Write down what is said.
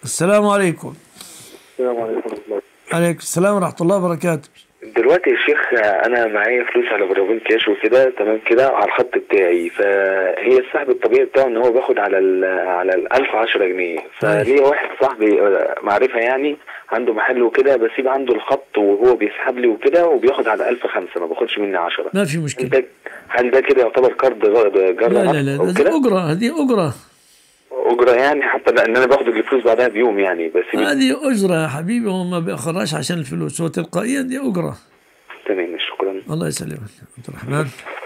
السلام عليكم السلام عليكم ورحمة الله عليكم السلام ورحمة الله وبركاته دلوقتي يا شيخ انا معايا فلوس على فودافون كاش وكده تمام كده على الخط بتاعي فهي السحب الطبيعي بتاعه ان هو بياخد على ال على ال 1000 10 جنيه فليه واحد صاحبي آه، معرفه يعني عنده محل وكده بسيب عنده الخط وهو بيسحب لي وكده وبياخد على 1000 5 ما باخدش مني 10 ما في هل مشكلة ده هل ده كده يعتبر كارد غ- جر لا لا نفع لا أو هذه كده أجرة هذه أجرة اجره يعني حتى لان انا باخد الفلوس بعدها بيوم يعني بسيب هذه أجرة يا حبيبي هو ما بيأخرهاش عشان الفلوس هو تلقائيا دي أجرة تمام شكرا الله يسلمك عبد الرحمن